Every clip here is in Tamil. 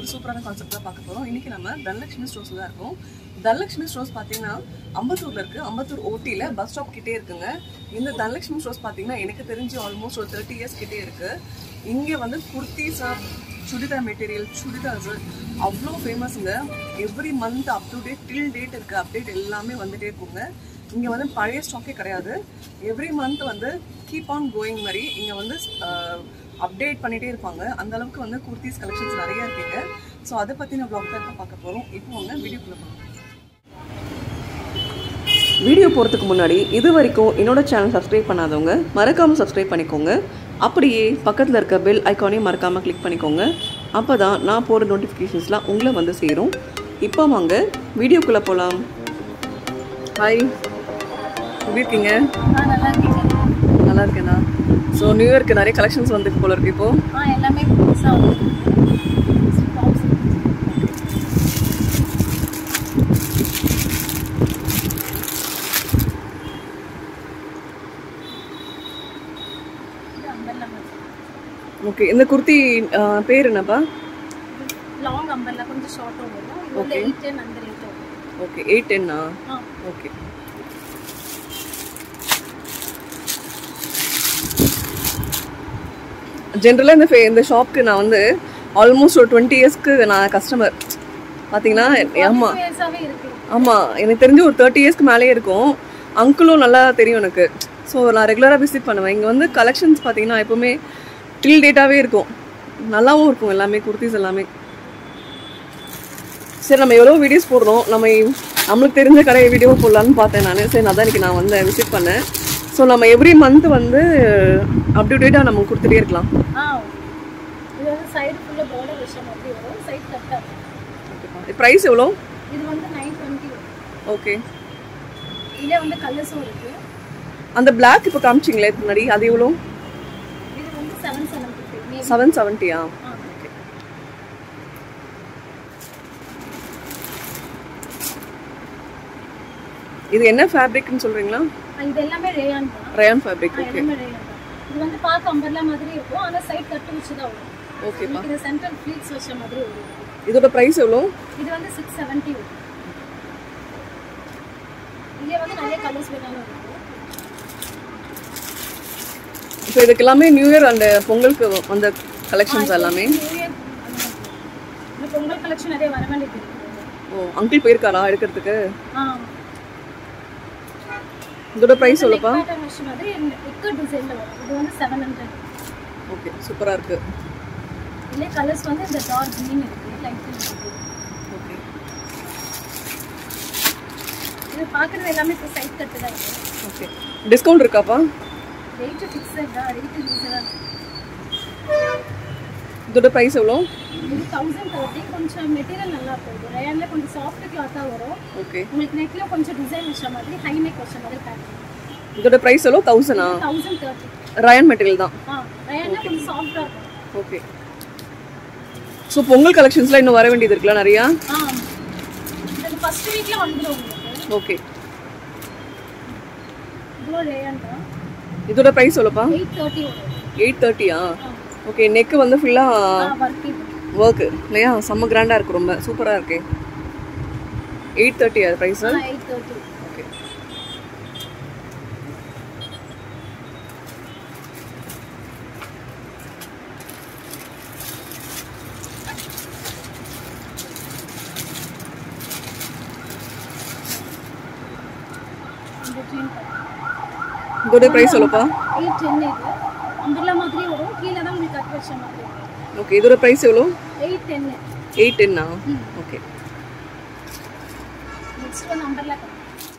ஒரு சூப்பரான கான்செப்ட் தான் பார்க்க போகிறோம் இன்னைக்கு நம்ம தனலட்சுமி ஸ்டோர்ஸில் தான் இருக்கோம் தனலட்சுமி ஸ்டோர்ஸ் பார்த்தீங்கன்னா அம்பத்தூரில் இருக்குது அம்பத்தூர் ஓட்டியில் பஸ் ஸ்டாப் கிட்டே இருக்குங்க இந்த தனலட்சுமி ஸ்டோர்ஸ் பார்த்தீங்கன்னா எனக்கு தெரிஞ்சு ஆல்மோஸ்ட் ஒரு தேர்ட்டி இயர்ஸ் கிட்டே இருக்குது இங்கே வந்து குர்த்திஸ் சுடிதார் மெட்டீரியல் சுடிதார்ஸ் அவ்வளோ ஃபேமஸுங்க every month up to date till date இருக்குது அப்டேட் எல்லாமே வந்துட்டே இருக்குங்க இங்கே வந்து பழைய ஸ்டாக்கே கிடையாது எவ்ரி மந்த் வந்து கீப் ஆன் கோயிங் மாதிரி இங்கே வந்து அப்டேட் பண்ணிகிட்டே இருப்பாங்க அந்த அளவுக்கு வந்து குர்த்திஸ் கலெக்ஷன்ஸ் நிறைய இருக்குங்க ஸோ அதை பற்றின ப்ளாக் தான் இப்போ பார்க்க போகிறோம் இப்போ வந்து வீடியோக்குள்ளே போகலாம் வீடியோ போகிறதுக்கு முன்னாடி இது வரைக்கும் என்னோட சேனல் சப்ஸ்கிரைப் பண்ணாதவங்க மறக்காமல் சப்ஸ்கிரைப் பண்ணிக்கோங்க அப்படியே பக்கத்தில் இருக்க பெல் ஐக்கானையும் மறக்காமல் கிளிக் பண்ணிக்கோங்க அப்போ தான் நான் போகிற நோட்டிஃபிகேஷன்ஸ்லாம் உங்களை வந்து சேரும் இப்போ வாங்க வீடியோக்குள்ளே போகலாம் ஹாய் எப்படி இருக்கீங்க ஆ நல்லா இருக்கீங்க நல்லா இருக்கேண்ணா ஸோ நியூ இயர்க்கு நிறைய கலெக்ஷன்ஸ் வந்துருக்கு போல இருக்கு இப்போ ஆ எல்லாமே புதுசாக வந்து ஓகே இந்த குர்த்தி அஹ், பேர் என்னப்பா லாங் அம்பர்ல கொஞ்சம் ஷார்ட்டும் வரும் இது வந்து எயிட் டென் அந்த ரேட் வரும் ஓகே எயிட் டென்னா ஆ ஓகே ஜென்ரலாக இந்த ஃபே- இந்த ஷாப்க்கு நான் வந்து ஆல்மோஸ்ட் ஒரு டுவெண்ட்டி இயர்ஸ்க்கு நான் கஸ்டமர் பார்த்தீங்களா ஆமாம் இயர்ஸாகவே இருக்கு ஆமாம் எனக்கு தெரிஞ்சு ஒரு தேர்ட்டி இயர்ஸ்க்கு மேலேயே இருக்கும் அங்கிளும் நல்லா தெரியும் எனக்கு ஸோ நான் ரெகுலராக விசிட் பண்ணுவேன் இங்கே வந்து கலெக்ஷன்ஸ் பார்த்தீங்கன்னா எப்போவுமே டில் டேட்டாகவே இருக்கும் நல்லாவும் இருக்கும் எல்லாமே குர்த்திஸ் எல்லாமே சரி நம்ம எவ்வளோ வீடியோஸ் போடுறோம் நம்ம நம்மளுக்கு தெரிஞ்ச கடை வீடியோ போடலான்னு பார்த்தேன் நான் சரி அதான் இன்னைக்கு நான் வந்து விசிட் பண்ணேன் ஸோ நம்ம எவ்ரி மந்த் வந்து அப் டு டேட்டாக நம்ம கொடுத்துட்டே இருக்கலாம் ஆ இது வந்து சைடு ஃபுல்லாக பார்டர் விஷயம் அப்படி வரும் சைடு கட்டாக ப்ரைஸ் எவ்வளோ இது வந்து நைன் டுவெண்ட்டி வரும் ஓகே இதில் வந்து கலர்ஸும் இருக்கு அந்த பிளாக் இப்போ காமிச்சிங்களே இதுக்கு முன்னாடி அது எவ்வளோ இது வந்து செவன் செவன்ட்டி ஃபைவ் செவன் செவன்ட்டியா ஆ இது என்ன ஃபேப்ரிக்னு சொல்கிறீங்களா ஆ, இது எல்லாமே ரேயான் தான் ரயான் ஃபேப்ரிக் ஆ, ஓகே எல்லாமே ரேயான் தான் இது வந்து பார்க்க அம்பர்லா மாதிரி இருக்கும் ஆனால் சைடு கட்டு வச்சு தான் வரும் ஓகேப்பா உங்களுக்கு இது சென்ட்ரல் ஃப்ளீட்ஸ் வச்ச மாதிரி வரும் இதோட ப்ரைஸ் எவ்வளோ இது வந்து சிக்ஸ் செவன்ட்டி வரும் இங்கே வந்து நிறைய கலர்ஸ் வேணாலும் இருக்கும் இப்போ இதுக்கு எல்லாமே நியூ இயர் அந்த பொங்கலுக்கு வந்த கலெக்ஷன்ஸ் எல்லாமே New Year அந்த மாதிரி. இந்த பொங்கல் கலெக்ஷன் நிறைய வர வேண்டியது இருக்கு ஓ அங்கிள் போயிருக்காரா எடுக்கிறதுக்கு ஆ இதோட ப்ரைஸ் எவ்வளோப்பா பேட்டர்ன் வச்ச மாதிரி இக்கு டிசைனில் வரும் இது வந்து செவன் ஹண்ட்ரட் ஓகே சூப்பராக இருக்கு இல்லை கலர்ஸ் வந்து இந்த டார்க் க்ரீன் இருக்கு லைட் க்ரீன் இருக்கு ஓகே இது பார்க்குறது எல்லாமே இப்போ சைட் கட்டு தான் இருக்கு ஓகே டிஸ்கவுண்ட் இருக்காப்பா ரேட்டு ஃபிக்ஸட் தான் ரேட்டு யூஸராக இருக்கு இதோட ப்ரைஸ் எவ்வளோ இது தௌசண்ட் தேர்ட்டி கொஞ்சம் மெட்டீரியல் நல்லா இருக்கும் இது ரயானில் கொஞ்சம் சாஃப்ட் கிளாத்தாக வரும் ஓகே உங்களுக்கு நெக்ல கொஞ்சம் டிசைன் வச்ச மாதிரி ஹை நெக் வச்ச மாதிரி பேட்டர்ன் இதோட ப்ரைஸ் எவ்வளோ தௌசண்டா தௌசண்ட் தேர்ட்டி ரயான் மெட்டீரியல் தான் ஆ ரயானில் கொஞ்சம் சாஃப்டாக இருக்கும் ஓகே ஸோ பொங்கல் கலெக்ஷன்ஸ்லாம் இன்னும் வர வேண்டியது இருக்குல்ல நிறையா ஆ இது ஃபர்ஸ்ட் வீக்கில் வந்துடும் உங்களுக்கு ஓகே இவ்வளோ ரேயான் தான் இதோட ப்ரைஸ் எவ்வளோப்பா எயிட் தேர்ட்டி வரும் எயிட் தேர்ட்டியா ஓகே நெக்கு வந்து ஃபுல்லாக ஆ ஒர்க் இது ஒர்க்கு இல்லையா செம்ம கிராண்டாக இருக்கு ரொம்ப சூப்பராக இருக்கே எயிட் தேர்ட்டி அது ப்ரைஸு ஆ எயிட் தேர்ட்டி ஓகே இந்த ட்ரீன் இதோட ப்ரைஸ் எவ்வளோப்பா எயிட் டென் இது அம்பர்லா மாதிரி வரும் கீழே தான் உங்களுக்கு கட் வச்ச மாதிரி வரும் ஓகே இதோட ப்ரைஸ் எவ்வளோ எயிட் டென்னு எயிட் டென்னா ஓகே நெக்ஸ்ட் வந்து அம்பர்லா கட்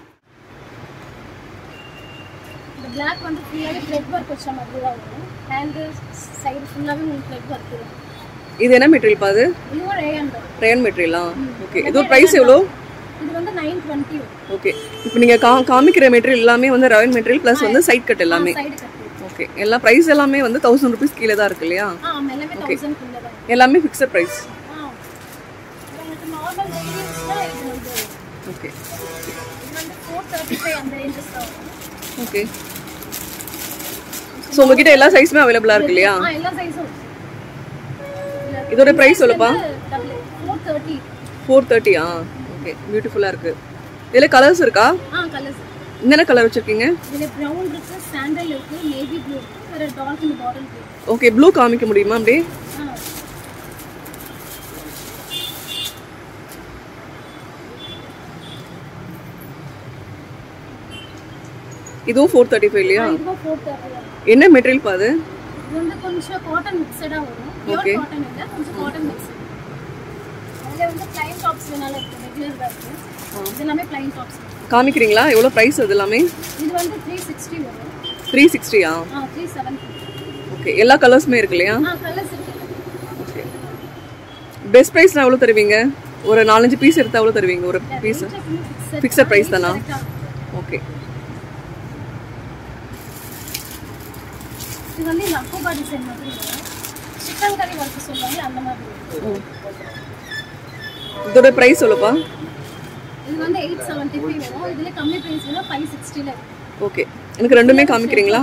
இந்த பிளாக் வந்து ஃபுல்லாகவே த்ரெட் ஒர்க் வச்ச மாதிரி தான் வரும் ஹேண்டு சைடு ஃபுல்லாகவே உங்களுக்கு த்ரெட் ஒர்க் வரும் இது என்ன மெட்டீரியல்ப்பா அது இதுவும் ரேயன் தான் ரேன் மெட்டீரியலா ஓகே இதோட ப்ரைஸ் எவ்வளோ இது வந்து நைன் டுவெண்ட்டி வரும் ஓகே இப்போ நீங்கள் கா காமிக்கிற மெட்டீரியல் எல்லாமே வந்து ரயன் மெட்டீரியல் ப்ளஸ் வந்து சைட் கட் எல்லாமே சைடு கட் ஓகே எல்லா ப்ரைஸ் எல்லாமே வந்து தௌசண்ட் ருபீஸ் கீழே தான் இருக்கு இல்லையா ஆ எல்லாமே தௌசண்ட் குள்ளே தான் எல்லாமே ஃபிக்ஸட் ப்ரைஸ் ஆ உங்களுக்கு நார்மல் வேரியன்ஸ்னால் இது வந்து ஓகே இது வந்து ஃபோர் தேர்ட்டி ஃபைவ் அந்த ரேஞ்சஸ் தான் வரும் ஓகே ஸோ உங்ககிட்ட எல்லா சைஸுமே அவைலபிளாக இருக்கு இல்லையா ஆ எல்லா சைஸும் இதில் இதோட பிரைஸ் சொல்லுப்பா டபுள் ஃபோர் தேர்ட்டி ஃபோர் தேர்ட்டியா ஓகே பியூட்டிஃபுல்லா இருக்கு இதுல கலர்ஸ் இருக்கா ஆ கலர்ஸ் என்னென்ன கலர் வச்சிருக்கீங்க இதில் ப்ரௌன் இருக்கு சாண்டல் இருக்கு நேவி ப்ளூ இருக்கு வேற டார்க் இந்த பாட்டில் ப்ளூ ஓகே ப்ளூ காமிக்க முடியுமா அப்படியே ஆ இதுவும் ஃபோர் தேர்ட்டி ஃபைவ் இல்லையா இதுவும் ஃபோர் தேர்ட்டி என்ன மெட்டீரியல் பா அது இது வந்து கொஞ்சம் காட்டன் மிக்சடா வரும் பியூர் Okay. காட்டன் இல்ல கொஞ்சம் காட்டன் மிக்ஸ் அதுல வந்து பிளைன் டாப்ஸ் வேணாலும் இருக்கு ரெகுலர் தான் இருக்கு இது எல்லாமே பிளைன் டாப்ஸ் காமிக்கிறீங்களா எவ்வளோ ப்ரைஸ் அது எல்லாமே இது வந்து த்ரீ சிக்ஸ்டி வரும் த்ரீ சிக்ஸ்டியா ஆ த்ரீ செவன் ஓகே எல்லா கலர்ஸுமே இருக்கு இல்லையா ஆ கலர்ஸ் இருக்கு ஓகே பெஸ்ட் ப்ரைஸ்னா எவ்வளோ தருவீங்க ஒரு நாலஞ்சு பீஸ் எடுத்தா எவ்வளோ தருவீங்க ஒரு பீஸ் Fixed price தானா? ஓகே இது வந்து இந்த அக்கோபா டிசைன் மாதிரி வரும் சிக்கன் கறி ஒர்க் சொல்லுவாங்க அந்த மாதிரி வரும். இதோட ப்ரைஸ் சொல்லுப்பா இது வந்து எயிட் செவன்ட்டி ஃபைவ் வரும் இதுல கம்மி ப்ரைஸ் வந்து ஃபைவ் சிக்ஸ்டியில் ஓகே எனக்கு ரெண்டுமே காமிக்கிறீங்களா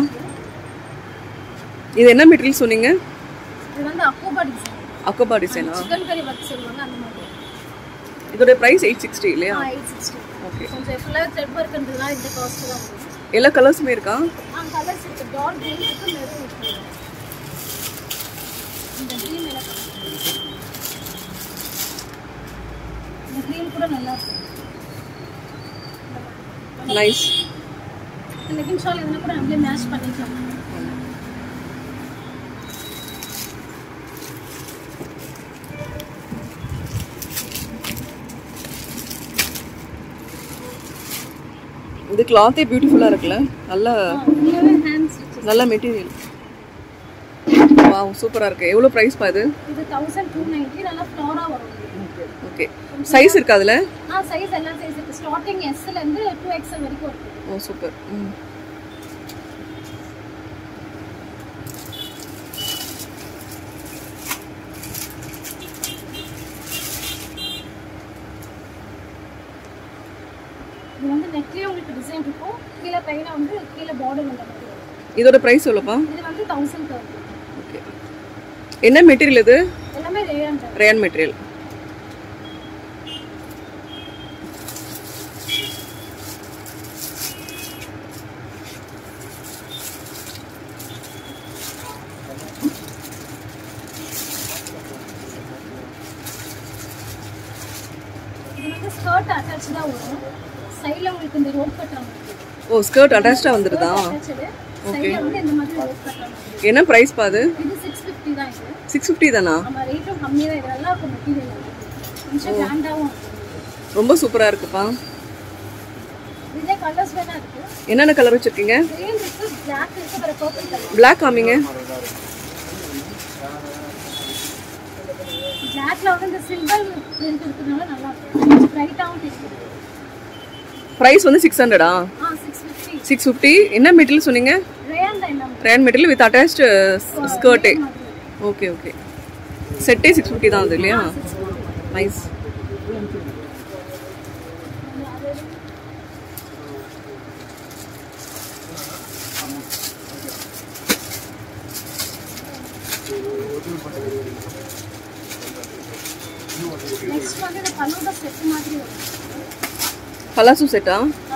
இது என்ன மெட்டீரியல் சொன்னீங்க இது வந்து அக்கோபா டிசைன் அக்கோபா டிசைனா சிக்கன் கறி ஒர்க் சொல்லுவாங்க அந்த மாதிரி இதோட ப்ரைஸ் எயிட் சிக்ஸ்டி இல்லையா எயிட் சிக்ஸ்டி ஓகே கொஞ்சம் ஃபுல்லாக த்ரெட் ஒர்க்ன்றதுலாம் இந்த காஸ்ட் தான் வரும் எல்லா கலர்ஸுமே இருக்கா ஆ கலர்ஸ் இருக்கு டார்க் க்ரீன் இருக்கு மெரூன் இருக்கு இந்த க்ரீன் எல்லாம் இந்த க்ரீன் கூட நல்லா இருக்கும் நைஸ் லெகின் ஷால் எதுனா கூட நம்மளே மேட்ச் பண்ணிக்கலாம் இது கிளாத்தே பியூட்டிஃபுல்லாக இருக்குல்ல நல்ல ஃபுல்லாகவே ஹேண்ட் ஸ்டிச்சஸ் நல்ல மெட்டீரியல் வாவ் சூப்பராக இருக்கு எவ்வளோ ப்ரைஸ் பா இது இது தௌசண்ட் டூ நைன்ட்டி நல்லா ஃப்ளோராக வரும் ஓகே சைஸ் இருக்கா அதில் ஆ சைஸ் எல்லாம் சைஸ் இருக்கு ஸ்டார்டிங் எஸ்ல இருந்து டூ எக்ஸ்எல் வரைக்கும் இருக்கு ஓ சூப்பர் ம் இது வந்து நெக்லேயே உங்களுக்கு டிசைன் இருக்கும் கீழே கையில வந்து கீழே பார்டர் வந்த மாதிரி வரும் இதோட ப்ரைஸ் சொல்லப்பா இது வந்து தௌசண்ட் தேர்ட்டி ஓகே என்ன மெட்டீரியல் இது எல்லாமே ரேயன் ரேன் மெட்டீரியல் இது வந்து ஸ்கர்ட் அட்டாச்சாக வரும் சைடில் உங்களுக்கு இந்த ரோப் கட்டாம ஓ ஸ்கர்ட் அட்டாச்சாக வந்துடுதா அட்டாச்சடு சைடில் வந்து இந்த மாதிரி ரோப் கட்டாம என்ன ப்ரைஸ் பா அது இது சிக்ஸ் ஃபிஃப்டி தான் இது சிக்ஸ் ஃபிஃப்டி தானா நம்ம ரேட்டும் கம்மி தான் இது நல்லா இருக்கும் மெட்டீரியல் கொஞ்சம் கிராண்டாகவும் இருக்கும் ரொம்ப சூப்பராக இருக்குப்பா இதே கலர்ஸ் வேணா இருக்கு என்னென்ன கலர் வச்சுருக்கீங்க கிரீன் இருக்கு பிளாக் இருக்கு அப்புறம் பர்பிள் கலர் Black காமிங்க பிளாக்ல வந்து இந்த சில்வர் பிரிண்ட் இருக்கிறதுனால நல்லா இருக்கும் கொஞ்சம் பிரைட்டாகவும் தெரியும் ப்ரைஸ் வந்து சிக்ஸ் ஹண்ட்ரடா ஆ சிக்ஸ் ஃபிஃப்டி சிக்ஸ் ஃபிஃப்டி என்ன மெட்டீரியல் சொன்னீங்க ரேன் தான் எல்லாமே ரேன் மெட்டீரியல் வித் அட்டாச்டு ஸ்கர்ட்டே ஓகே ஓகே செட்டே சிக்ஸ் ஃபிஃப்டி தான் அது இல்லையா நைஸ் நெக்ஸ்ட் வந்து இந்த பல்லோட செட் மாதிரி வரும் பலாசு செட்டா ஆ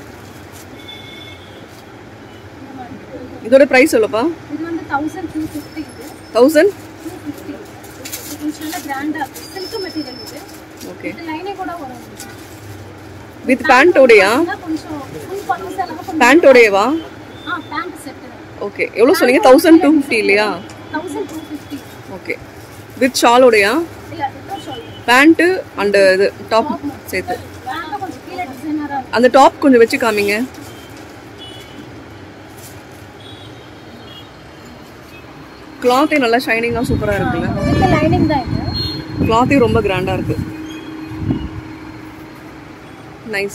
இதோட ப்ரைஸ் சொல்லப்பா இது வந்து தௌசண்ட் டூ ஃபிஃப்டி இது தௌசண்ட் டூ ஃபிஃப்டி கொஞ்சம் நல்லா கிராண்டாக இருக்கும் சில்க் மெட்டீரியல் இது ஓகே இது லைனே கூட வரும் வித் பேண்ட்டோடையா அதான் கொஞ்சம் ஃபுல் பல்லோஸ் எல்லாம் கொஞ்சம் பேண்ட்டோடையவா ஆ பேண்ட் செட்டு ஓகே எவ்வளோ சொன்னீங்க தௌசண்ட் டூ ஃபிஃப்டி இல்லையா thousand two fifty okay with ஷாலோடையா இல்லை எவ்வளோ சொல்லுங்கள் பேண்ட்டு அண்டு இது டாப் சேர்த்து பேண்ட்டை கொஞ்சம் கீழே டிசைனராக இருக்கும் அந்த டாப் கொஞ்சம் வச்சு காமிங்க கிளாத்தே நல்லா ஷைனிங்காக சூப்பராக இருக்குல்ல வித் லைனிங் தான் இது கிளாத்தே ரொம்ப கிராண்டாக இருக்கு நைஸ்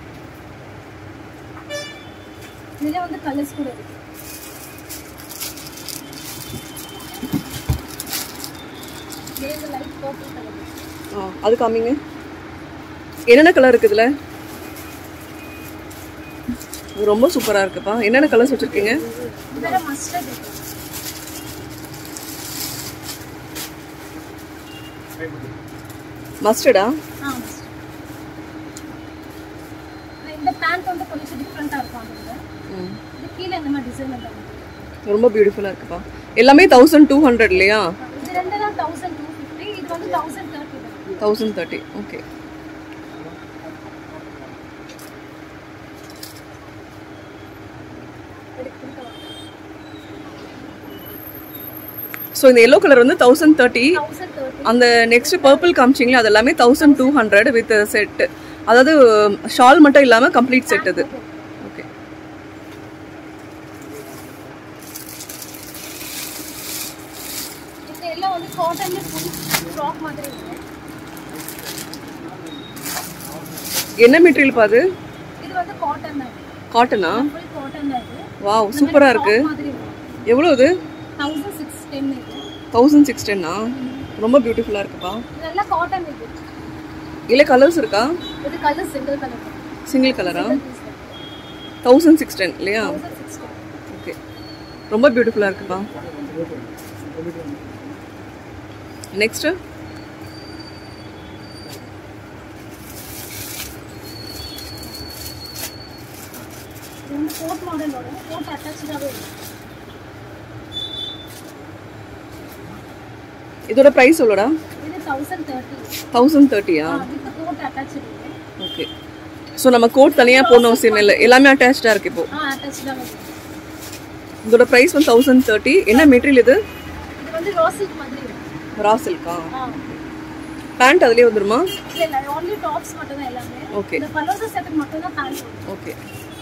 இதுல வந்து கலர்ஸ் கூட இருக்கு இதுல லைட் பர்பிள் கலர் ஆ அது காமிங்க என்னென்ன கலர் இருக்குது இதில் இது ரொம்ப சூப்பராக இருக்குப்பா என்னென்ன கலர்ஸ் வச்சுருக்கீங்க வேற மஸ்டர்ட் இருக்கு மஸ்டர்டா ஆ must. இந்த பேண்ட் வந்து கொஞ்சம் டிஃப்ரெண்ட்டாக இருக்கும் அது இது கீழே இந்த மாதிரி டிசைன் வந்து ரொம்ப பியூட்டிஃபுல்லாக இருக்குப்பா எல்லாமே தௌசண்ட் டூ ஹண்ட்ரட் இல்லையா இது ரெண்டு தான் தௌசண்ட் டூ ஃபிஃப்டி இது வந்து தௌசண்ட் தேர்ட்டி தான் தௌசண்ட் தேர்ட்டி ஓகே ஸோ இந்த எல்லோ கலர் வந்து தௌசண்ட் தேர்ட்டி தௌசண்ட் தேர்ட்டி அந்த நெக்ஸ்ட் பர்பிள் காமிச்சிங்களே அது எல்லாமே thousand two hundred with set அதாவது ஷால் மட்டும் இல்லாமல் கம்ப்ளீட் செட் இது ஓகே இது எல்லாம் வந்து காட்டன்ல ஃபுல் ஃப்ராக் மாதிரி இருக்கு என்ன மெட்டீரியல் பாது இது வந்து காட்டன் தான் காட்டனா ஃபுல் காட்டன் தான் இது வாவ் சூப்பராக இருக்கு Frock மாதிரி இருக்கு எவ்வளோ இது தௌசண்ட் சிக்ஸ் டென் இது தௌசண்ட் சிக்ஸ் டென்னா ரொம்ப பியூட்டிஃபுல்லாக இருக்குப்பா இதெல்லாம் காட்டன் இது இல்லை கலர்ஸ் இருக்கா இது கலர் சிங்கிள் கலர் சிங்கிள் கலரா தௌசண்ட் சிக்ஸ் டென் இல்லையா தௌசண்ட் சிக்ஸ் டென் ஓகே ரொம்ப பியூட்டிஃபுல்லாக இருக்குப்பா நெக்ஸ்ட்டு இது வந்து கோட் மாடல் வரும் கோட் அட்டாச்சாகவே இருக்கும் இதோட ப்ரைஸ் எவ்வளோடா இது தௌசண்ட் தேர்ட்டி தௌசண்ட் தேர்ட்டியா வித் கோட் அட்டாச் இருக்கு ஓகே ஸோ நம்ம கோட் தனியாக போடணும் அவசியம் இல்லை எல்லாமே அட்டாச்சாக இருக்கு இப்போ ஆ அட்டாச்சாக இருக்கு இதோட ப்ரைஸ் வந்து தௌசண்ட் தேர்ட்டி என்ன மெட்டீரியல் இது இது வந்து ரோசிக் மாதிரி இருக்கும் ரா சில்கா ஆ பேண்ட் அதுலேயே வந்துருமா இல்ல இல்ல ஒன்லி டாப்ஸ் மட்டும் தான் எல்லாமே ஓகே இந்த பலோசா செட்டுக்கு மட்டும் தான் பேண்ட் வரும் okay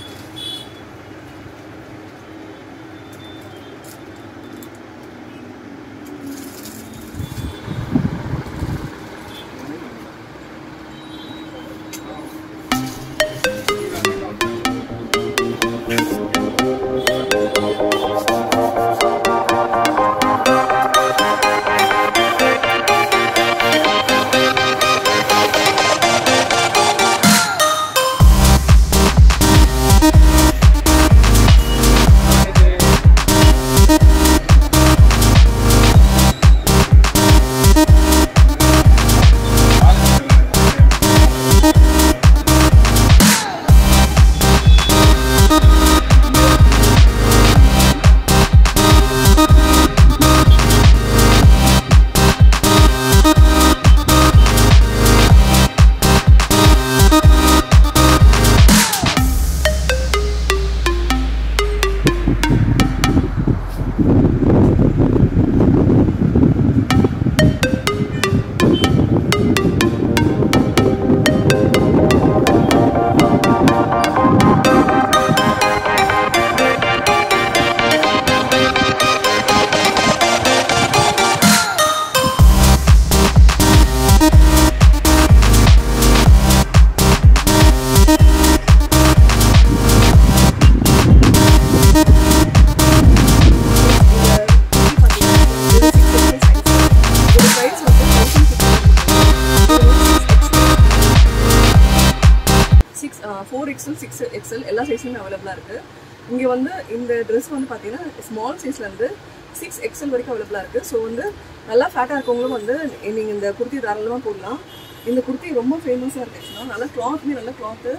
six four XL six XL எல்லா சைஸ்லையுமே அவைலபிளாக இருக்குது இங்கே வந்து இந்த ட்ரெஸ் வந்து பார்த்தீங்கன்னா ஸ்மால் சைஸ்லேருந்து சிக்ஸ் எக்ஸல் வரைக்கும் அவைலபிளாக இருக்குது ஸோ வந்து நல்லா ஃபேட்டாக இருக்கவங்களும் வந்து நீங்கள் இந்த குர்த்தி தாராளமாக போடலாம் இந்த குர்த்தி ரொம்ப ஃபேமஸாக இருக்குது ஆக்சுவலாக நல்லா கிளாத்துமே நல்ல கிளாத்து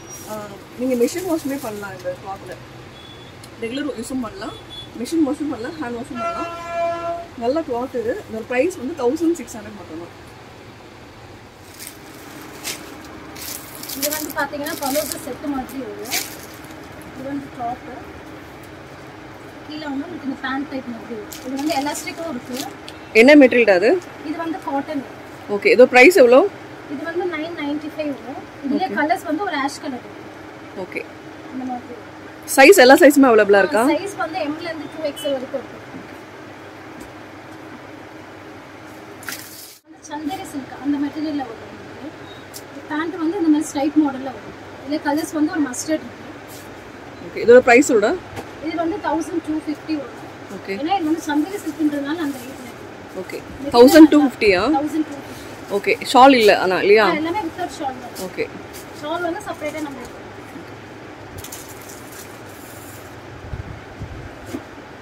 நீங்கள் மிஷின் வாஷுமே பண்ணலாம் இந்த கிளாத்தில் ரெகுலர் யூஸும் பண்ணலாம் மிஷின் வாஷும் பண்ணலாம் ஹேண்ட் வாஷும் பண்ணலாம் நல்ல கிளாத் இது இதோட ப்ரைஸ் வந்து தௌசண்ட் சிக்ஸ் ஹண்ட்ரட் மட்டும்தான் இது வந்து பாத்தீங்கன்னா பலோசா செட்டு மாதிரி வரும் இது வந்து டாப்பு கீழே வந்து உங்களுக்கு இந்த பேண்ட் டைப் மாதிரி வரும் இது வந்து எலாஸ்டிக்கும் இருக்கு என்ன மெட்டீரியல் அது இது வந்து காட்டன் ஓகே இதோ ப்ரைஸ் எவ்வளோ இது வந்து நைன் நைன்டி ஃபைவ் வரும் இதுல கலர்ஸ் வந்து ஒரு ஆஷ் கலர் ஓகே இந்த மாதிரி சைஸ் எல்லா சைஸுமே அவைலபிளாக இருக்கா சைஸ் வந்து எம்ல இருந்து டூ எக்ஸ்எல் வரைக்கும் இருக்கு வந்து சந்தேரி சில்க் அந்த மெட்டீரியல்ல வரும் பேண்ட் வந்து இந்த மாதிரி ஸ்ட்ரைட் மாடல்ல வரும் இதுல கலர்ஸ் வந்து ஒரு மஸ்டர்ட் இருக்கு ஓகே இதோட ப்ரைஸ் எவ்வளோ இது வந்து தௌசண்ட் டூ ஃபிஃப்டி வரும் ஓகே ஏன்னா இது வந்து சந்தேரி சில்க்ன்றதுனால அந்த ரேட்ல ஓகே தௌசண்ட் டூ ஃபிஃப்டியா thousand two fifty okay shawl இல்லை ஆனால் இல்லையா எல்லாமே வித்தவுட் ஷால் தான் ஓகே ஷால் வந்து செப்பரேட்டா நம்ம எடுக்கணும்.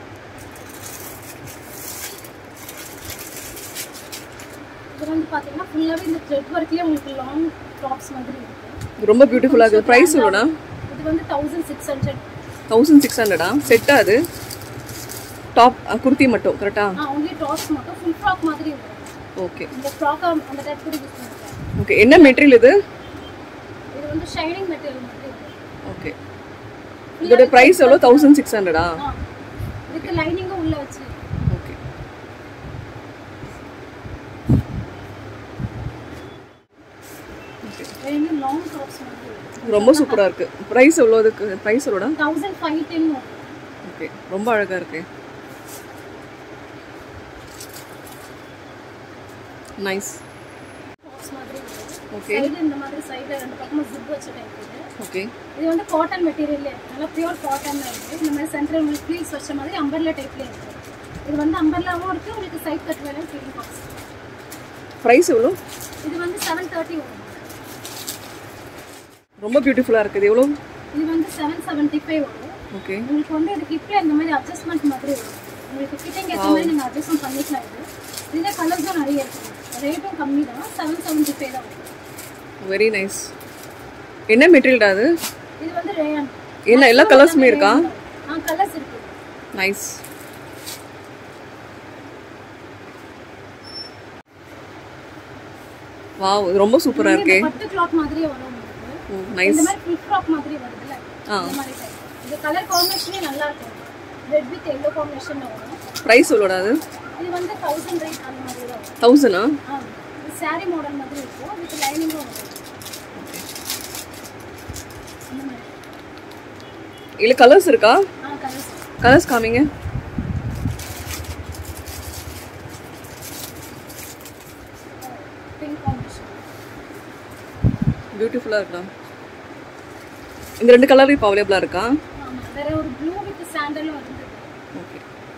இது வந்து பாத்தீங்கன்னா ஃபுல்லாகவே இந்த த்ரெட் ஒர்க்லேயே உங்களுக்கு லாங் டாப்ஸ் மாதிரி இருக்கு ரொம்ப பியூட்டிஃபுல்லாக இருக்குது ப்ரைஸ் எவ்வளோண்ணா இது வந்து thousand six hundred thousand six ஹண்ட்ரடா செட்டா அது டாப் குர்த்தி மட்டும் கரெக்டா ஆ ஒன்லி டாப்ஸ் மட்டும் ஃபுல் ஃப்ராக் மாதிரி வரும் ஓகே இந்த ஃப்ராக் அந்த டைப் கூட யூஸ் பண்ணிருக்கேன் ஓகே என்ன மெட்டீரியல் இது இது வந்து ஷைனிங் மெட்டீரியல் மாதிரி இருக்கு ஓகே இதோட ப்ரைஸ் எவ்வளோ தௌசண்ட் சிக்ஸ் ஹண்ட்ரடா ஆ இதுக்கு லைனிங்கும் உள்ள வச்சு ஓகே ரெண்டு லாங் டாப்ஸ் மாதிரி இருக்கு ரொம்ப சூப்பராக இருக்கு ப்ரைஸ் எவ்வளோ அதுக்கு ப்ரைஸ் எவ்வளோடா தௌசண்ட் ஃபைவ் டென் வரும் ஓகே ரொம்ப அழகாக இருக்கு நைஸ் டாப்ஸ் மாதிரி வரும் ஓகே சைடு இந்த மாதிரி சைடில் ரெண்டு பக்கமும் ஜிப் வச்ச டைப் இது ஓகே இது வந்து காட்டன் மெட்டீரியல் நல்லா பியூர் காட்டன்ல இருக்கு இந்த மாதிரி சென்ட்ரல் உங்களுக்கு ஃப்ளீஸ் வச்ச மாதிரி அம்பர்லா டைப்ல இருக்கு இது வந்து அம்பர்லாவும் இருக்கு உங்களுக்கு சைட் கட் வேணும் ஃபீலிங் பாக்ஸ் ப்ரைஸ் எவ்வளோ இது வந்து செவன் தேர்ட்டி வரும் ரொம்ப பியூட்டிஃபுல்லாக இருக்குது எவ்வளோ இது வந்து செவன் செவன்ட்டி ஃபைவ் வரும் ஓகே உங்களுக்கு வந்து இது ஹிப்ல இந்த மாதிரி அட்ஜஸ்ட்மெண்ட் மாதிரி வரும் உங்களுக்கு ஃபிட்டிங் ஏற்ற மாதிரி நீங்கள் அட்ஜஸ்ட்மெண்ட் பண்ணிக்கலாம் இது இதில் கலர்ஸும் நிறைய இருக்கு ரேட்டும் கம்மி தான் செவன் செவன்ட்டி ஃபைவ் தான் வரும் வெரி நைஸ் என்ன மெட்டீரியல்டா அது இது வந்து ரேயான் என்ன எல்லா கலர்ஸுமே இருக்கா ஆ கலர்ஸ் இருக்கு நைஸ் வாவ் இது ரொம்ப சூப்பராக இருக்கே இந்த பட்டு கிளாத் மாதிரியே வரும் உங்களுக்கு ஓ நைஸ் இந்த மாதிரி ஃபுல் ஃப்ராக் மாதிரி வருதுல்ல ஆ. இந்த மாதிரி type. இது கலர் காம்பினேஷனே நல்லா இருக்கும் ரெட் வித் எல்லோ காம்பினேஷன்ல வரும் ப்ரைஸ் எவ்வளோடா அது இது வந்து தௌசண்ட் ரேட் அந்த மாதிரி தான் வரும் தௌசண்டா ஆ இது saree மாடல் மாதிரி இருக்கும் வித் லைனிங்கும் வரும் இந்த மாதிரி இல்லை கலர்ஸ் இருக்கா ஆ கலர்ஸ் கலர்ஸ் காமிங்க பிங்க் காம்பினேஷன் பியூட்டிஃபுல்லாக இருக்கலாம் இந்த ரெண்டு கலர் இப்போ அவைலபிளாக இருக்கா ஆமா வேற ஒரு ப்ளூ வித் சாண்டலும் இருந்தது ஓகே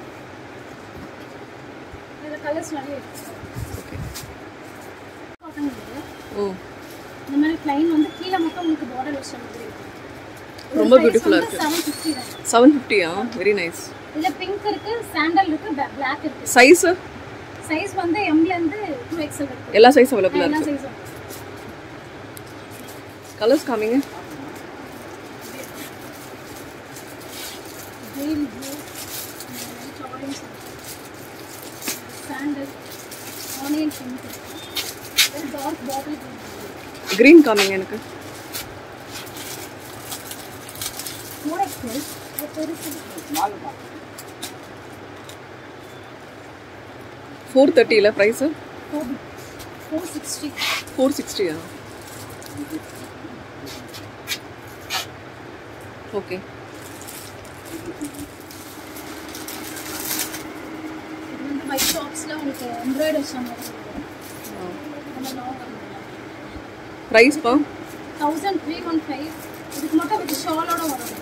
வேற கலர்ஸ் நிறைய இருக்கு ஓகே காட்டன் இது ஓ இந்த மாதிரி ப்ளைன் வந்து கீழே மட்டும் உங்களுக்கு பார்டர் வச்ச மாதிரி இருக்கும் ரொம்ப பியூட்டிஃபுல்லாக இருக்கு செவன் ஃபிஃப்டி தான் செவன் ஃபிஃப்டியா வெரி நைஸ் இதுல பிங்க் இருக்கு சாண்டல் இருக்கு பிளாக் இருக்கு சைஸு சைஸ் வந்து எம்ல இருந்து டூ எக்ஸ்எல் இருக்கு எல்லா சைஸ் அவைலபிளாக எல்லா இருக்கு சைஸும் கலர்ஸ் காமிங்க green blue light orange sandal onion pink இருக்கு டார்க் பாட்டில் கிரீன் க்ரீன் காமிங்க எனக்கு ஃபோர் எக்ஸ்எல் பெருசு ஃபோர் தேர்ட்டியில் price four four sixty four சிக்ஸ்டியா ஓகே இது வந்து ஒயிட் ஷாப்ஸில் உங்களுக்கு எம்ப்ராய்டரி வச்ச மாதிரி நம்ம லாங் ப்ரைஸ்ப்பா தௌசண்ட் த்ரீ ஒன் ஃபைவ் இதுக்கு மட்டும் வித் ஷாலோட வரும்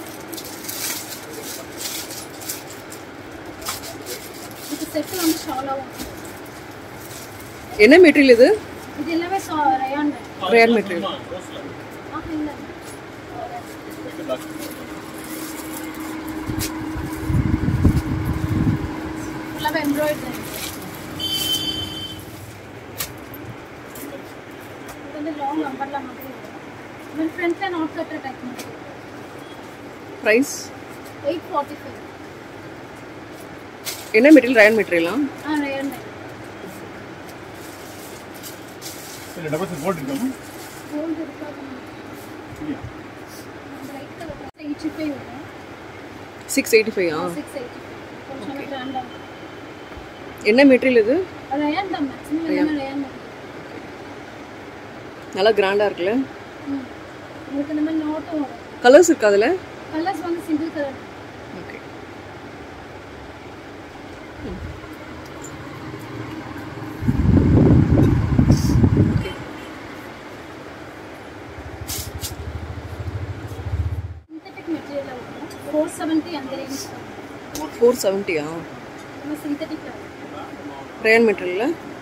இதுக்கு செட்டு வந்து ஷாலாகவும் வரும் என்ன மெட்டீரியல் இது இது எல்லாமே சா ரயான் ரேர் மெட்டீரியல் ஆஹா இல்லை ஃபுல்லாகவே எம்ப்ராய்டரி இது வந்து லாங் அம்பர்லா மாதிரி வரும் இது ஃப்ரண்ட்டில் நாட் கட்டுற டைப் மாதிரி ப்ரைஸ் எயிட் ஃபார்ட்டி ஃபைவ் என்ன மெட்டீரியல் ரயன் மெட்டீரியலா ஆ ரயான் இல்லை டபுள் போட்டு இருக்கோம் கோல்டு இருக்காது லைட் கலர் எயிட்டி ஃபைவ் வரும் சிக்ஸ் எயிட்டி ஃபைவா சிக்ஸ் எயிட்டி ஃபைவ் கொஞ்சம் கிராண்டாக என்ன மெட்டீரியல் இது ரயான் தான் மேக்ஸிமம் எல்லாமே ரயான் தான் நல்லா கிராண்டாக இருக்குல்ல ம் உங்களுக்கு இந்த மாதிரி நோட்டும் வரும் கலர்ஸ் இருக்கா அதில் கலர்ஸ் வந்து single colour okay okay synthetic material வரும் ஃபோர் செவன்ட்டி அந்த ரேஞ்ச் ஃபோர் செவன்ட்டியா நம்ம சிந்தட்டிக் ரேன் மெட்டீரியலில்